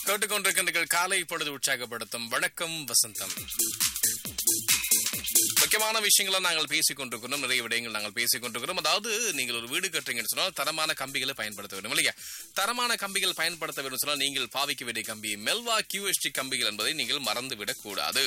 கேட்டுக்கொண்டிருக்கின்றீர்கள் காலை பொழுது உற்சாகப்படுத்தும் வணக்கம் வசந்தம் முக்கியமான விஷயங்களை நாங்கள் பேசிக் கொண்டிருக்கிறோம் நிறைய விடயங்கள் நாங்கள் பேசிக் கொண்டிருக்கிறோம் அதாவது நீங்கள் ஒரு வீடு கட்டுறீங்கன்னு சொன்னால் தரமான கம்பிகளை பயன்படுத்த வேண்டும் இல்லையா தரமான கம்பிகள் பயன்படுத்த வேண்டும் சொன்னால் நீங்கள் பாவிக்க வேண்டிய கம்பி மெல்வா கியூஎஸ்டி கம்பிகள் என்பதை நீங்கள் மறந்துவிடக் கூடாது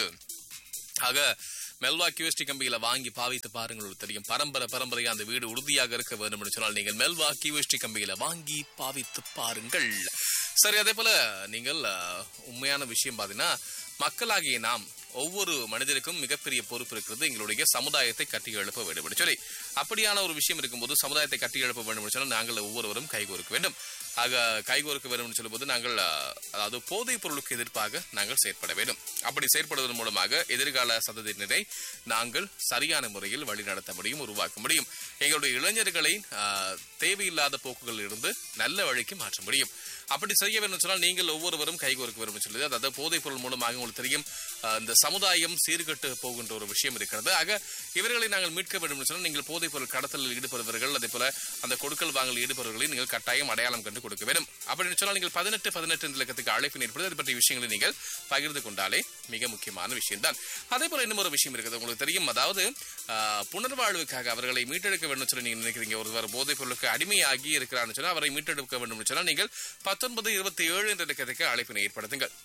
ஆக மெல்வா கியூஎஸ்டி கம்பிகளை வாங்கி பாவித்து பாருங்கள் உங்களுக்கு தெரியும் பரம்பரை பரம்பரையா அந்த வீடு உறுதியாக இருக்க வேண்டும் என்று சொன்னால் நீங்கள் மெல்வா கியூஎஸ்டி கம்பிகளை வாங்கி பாவித்து பாருங்கள் சரி அதே போல நீங்கள் அஹ், உண்மையான விஷயம் பார்த்தீங்கன்னா மக்களாகிய நாம் ஒவ்வொரு மனிதருக்கும் மிகப்பெரிய பொறுப்பு இருக்கிறது எங்களுடைய சமுதாயத்தை கட்டி எழுப்ப வேண்டும் என்று சொல்லி அப்படியான ஒரு விஷயம் இருக்கும்போது சமுதாயத்தை கட்டி எழுப்ப வேண்டும் என்று சொன்னால் நாங்கள் ஒவ்வொருவரும் கைகோர்க்க வேண்டும் ஆக கைகோர்க்க வேண்டும் என்று சொல்லும்போது நாங்கள் அஹ், அதாவது போதைப் பொருளுக்கு எதிர்ப்பாக நாங்கள் செயற்பட வேண்டும் அப்படி செயற்படுவதன் மூலமாக எதிர்கால சந்ததியினரை நாங்கள் சரியான முறையில் வழிநடத்த முடியும் உருவாக்க முடியும் எங்களுடைய இளைஞர்களை அஹ், தேவையில்லாத போக்குகளில் இருந்து நல்ல வழிக்கு மாற்ற முடியும் அப்படி செய்ய வேண்டும் என்று சொன்னால் நீங்கள் ஒவ்வொருவரும் கைகோர்க்க வேண்டும் என்று சொல்லி அதாவது போதைப் பொருள் மூலமாக உங்களுக்கு தெரியும் அஹ், இந்த சமுதாயம் சீர்கட்டு போகின்ற ஒரு விஷயம் இருக்கிறது ஆக இவர்களை நாங்கள் மீட்க வேண்டும் என்று சொன்னால் நீங்கள் போதைப் பொருள் கடத்தலில் ஈடுபடுபவர்கள் அதே போல அந்த கொடுக்கல் வாங்கல் ஈடுபடுவர்களை நீங்கள் கட்டாயம் அடையாளம் கண்டு கொடுக்க வேண்டும் அப்படின்னு சொன்னால் நீங்கள் பதினெட்டு பதினெட்டு இலக்கத்துக்கு அழைப்பு ஏற்படுது அது பற்றிய விஷயங்களை நீங்கள் பகிர்ந்து கொண்டாலே மிக முக்கியமான விஷயம்தான் அதே போல இன்னும் ஒரு விஷயம் இருக்குது உங்களுக்கு தெரியும் அதாவது ஆஹ், புனர்வாழ்வுக்காக அவர்களை மீட்டெடுக்க வேண்டும் சொல்லி நீங்க நினைக்கிறீங்க ஒருவர் போதைப் பொருளுக்கு அடிமையாகி இருக்கிறான்னு சொன்னால் அவரை மீட்டெடுக்க வேண்டும் என்று சொன்னால் நீங்கள் பத்தொன்பது இருபத்தி ஏழு என்ற இலக்கத்துக்கு அழைப்பினை ஏற்படுத்துங்கள்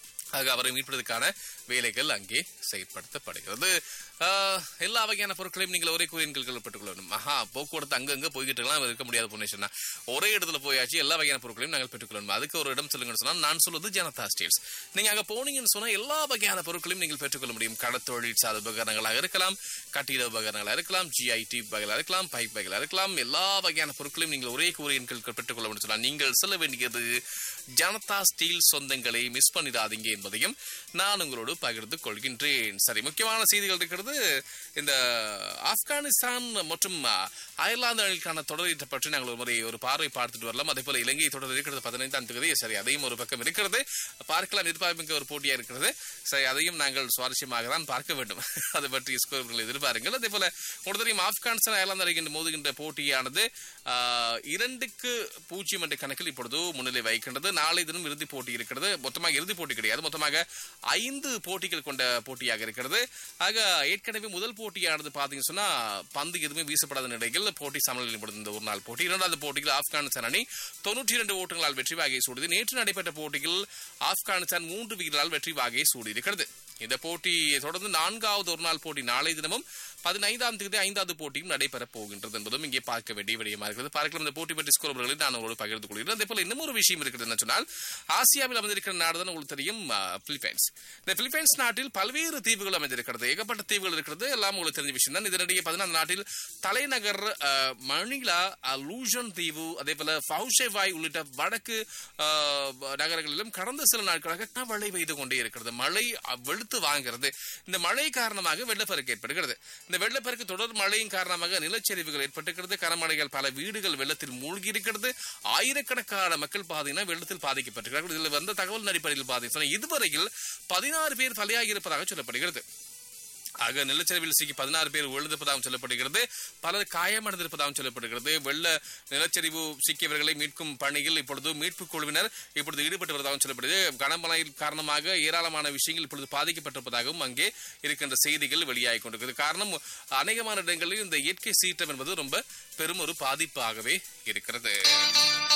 ஆக அவரை மீட்பதற்கான வேலைகள் அங்கே செயற்படுத்தப்படுகிறது ஆஹ், எல்லா வகையான பொருட்களையும் நீங்கள் ஒரே கோயில்கள் பெற்றுக்கொள்ளணும் ஆஹா போக்குவரத்து அங்கங்க போய்கிட்டு இருக்கலாம் இருக்க முடியாது பொண்ணு சொன்னா ஒரே இடத்துல போயாச்சு எல்லா வகையான பொருட்களையும் நாங்கள் பெற்றுக்கொள்ளணும் அதுக்கு ஒரு இடம் சொல்லுங்கன்னு சொன்னா நான் சொல்வது ஜனதா ஸ்டீல்ஸ் நீங்க அங்க போனீங்கன்னு சொன்னா எல்லா வகையான பொருட்களையும் நீங்கள் பெற்றுக்கொள்ள முடியும் கடத்தொழில் சார்ந்த உபகரணங்களாக இருக்கலாம் கட்டிட உபகரணங்களாக இருக்கலாம் ஜிஐடி வகைகளாக இருக்கலாம் பைப் வகைகளாக இருக்கலாம் எல்லா வகையான பொருட்களையும் நீங்கள் ஒரே கோரியன்கள் பெற்றுக்கொள்ள வேண்டும் சொன்னால் நீங்கள் செல்ல வேண்டியது ஜனதா ஸ்டீல் சொந்தங்களை மிஸ் பண்ணிடாதீங்க என்பதையும் நான் உங்களோடு பகிர்ந்து கொள்கின்றேன் சரி முக்கியமான செய்திகள் இருக்கிறது இந்த ஆப்கானிஸ்தான் மற்றும் அஹ், அயர்லாந்து அணிக்கான தொடரை பற்றி நாங்கள் ஒரு முறை ஒரு பார்வை பார்த்துட்டு வரலாம் அதே போல இலங்கை தொடர் இருக்கிறது பதினைந்தாம் தேதி சரி அதையும் ஒரு பக்கம் இருக்கிறது பார்க்கலாம் எதிர்பார்ப்புங்க ஒரு போட்டியா இருக்கிறது சரி அதையும் நாங்கள் சுவாரஸ்யமாக தான் பார்க்க வேண்டும் அதை பற்றி ஸ்கோர்கள் எதிர்பாருங்கள் அதே போல உங்களுக்கு தெரியும் ஆப்கானிஸ்தான் அயர்லாந்து அணிகின்ற மோதுகின்ற போட்டியானது ஆஹ், இரண்டுக்கு பூஜ்ஜியம் என்ற கணக்கில் இப்பொழுது முன்னிலை வைக்கின்றது நாளை தினம் இறுதிப் போட்டி இருக்கிறது மொத்தமாக இறுதிப் போட்டி கிடையாது மொத்தமாக ஐந்து போட்டிகள் கொண்ட போட்டியாக இருக்கிறது ஆக ஏற்கனவே முதல் போட்டியானது பாத்தீங்கன்னு சொன்னா பந்து எதுவுமே வீசப்படாத நிலையில் போட்டி சமநிலைப்படுத்த இந்த ஒரு நாள் போட்டி இரண்டாவது போட்டியில் ஆப்கானிஸ்தான் அணி தொன்னூற்றி இரண்டு ஓட்டங்களால் வெற்றி வாகையை சூடியது நேற்று நடைபெற்ற போட்டியில் ஆப்கானிஸ்தான் மூன்று விக்கெட்டால் வெற்றி வாகையை சூடியிருக்கிறது இந்த போட்டி தொடர்ந்து நான்காவது ஒரு நாள் போட்டி நாளை தினமும் பதினைந்தாம் தேதி ஐந்தாவது போட்டியும் நடைபெறப் போகின்றது என்பதும் இங்கே பார்க்க வேண்டிய விடயமா இருக்கிறது பார்க்கலாம் இந்த போட்டி பற்றி ஸ்கோர்களை நான் உங்களோடு பகிர்ந்து கொள்கிறேன் அதே போல இன்னும் ஒரு விஷயம் இருக்கிறது என்ன சொன்னால் ஆசியாவில் அமைந்திருக்கிற நாடு தான் உங்களுக்கு தெரியும் அஹ், பிலிப்பைன்ஸ் இந்த பிலிப்பைன்ஸ் நாட்டில் பல்வேறு தீவுகள் அமைந்திருக்கிறது ஏகப்பட்ட தீவுகள் இருக்கிறது எல்லாம் உங்களுக்கு தெரிஞ்ச விஷயம் தான் இதனிடையே பதினாறு நாட்டில் தலைநகர் அஹ், மணிலா அஹ், லூஷன் தீவு அதே போல ஃபவுஷேவாய் உள்ளிட்ட வடக்கு அஹ், நகரங்களிலும் கடந்த சில நாட்களாக மழை பெய்து கொண்டே இருக்கிறது மழை அஹ், வெளுத்து வாங்குகிறது இந்த மழை காரணமாக வெள்ளப்பெருக்கு ஏற்படுகிறது இந்த வெள்ளப்பெருக்கு தொடர் மழையின் காரணமாக நிலச்சரிவுகள் ஏற்பட்டிருக்கிறது கனமழைகள் பல வீடுகள் வெள்ளத்தில் மூழ்கி இருக்கிறது ஆயிரக்கணக்கான மக்கள் பாத்தீங்கன்னா வெள்ளத்தில் பாதிக்கப்பட்டிருக்கிறார்கள் இதில் வந்த தகவல் அடிப்படையில் பாத்தீங்கன்னா இதுவரையில் பதினாறு பேர் பலியாகி இருப்பதாக சொல்லப்படுகிறது ஆக நிலச்சரிவில் சிக்கி பதினாறு பேர் விழுந்திருப்பதாகவும் சொல்லப்படுகிறது பலர் காயமடைந்திருப்பதாகவும் சொல்லப்படுகிறது வெள்ள நிலச்சரிவு சிக்கியவர்களை மீட்கும் பணியில் இப்பொழுது மீட்பு குழுவினர் இப்பொழுது ஈடுபட்டு வருவதாகவும் சொல்லப்படுது கனமழை காரணமாக ஏராளமான விஷயங்கள் இப்பொழுது பாதிக்கப்பட்டிருப்பதாகவும் அங்கே இருக்கின்ற செய்திகள் வெளியாகி கொண்டிருக்கிறது காரணம் அநேகமான இடங்களில் இந்த இயற்கை சீற்றம் என்பது ரொம்ப பெரும் ஒரு பாதிப்பாகவே இருக்கிறது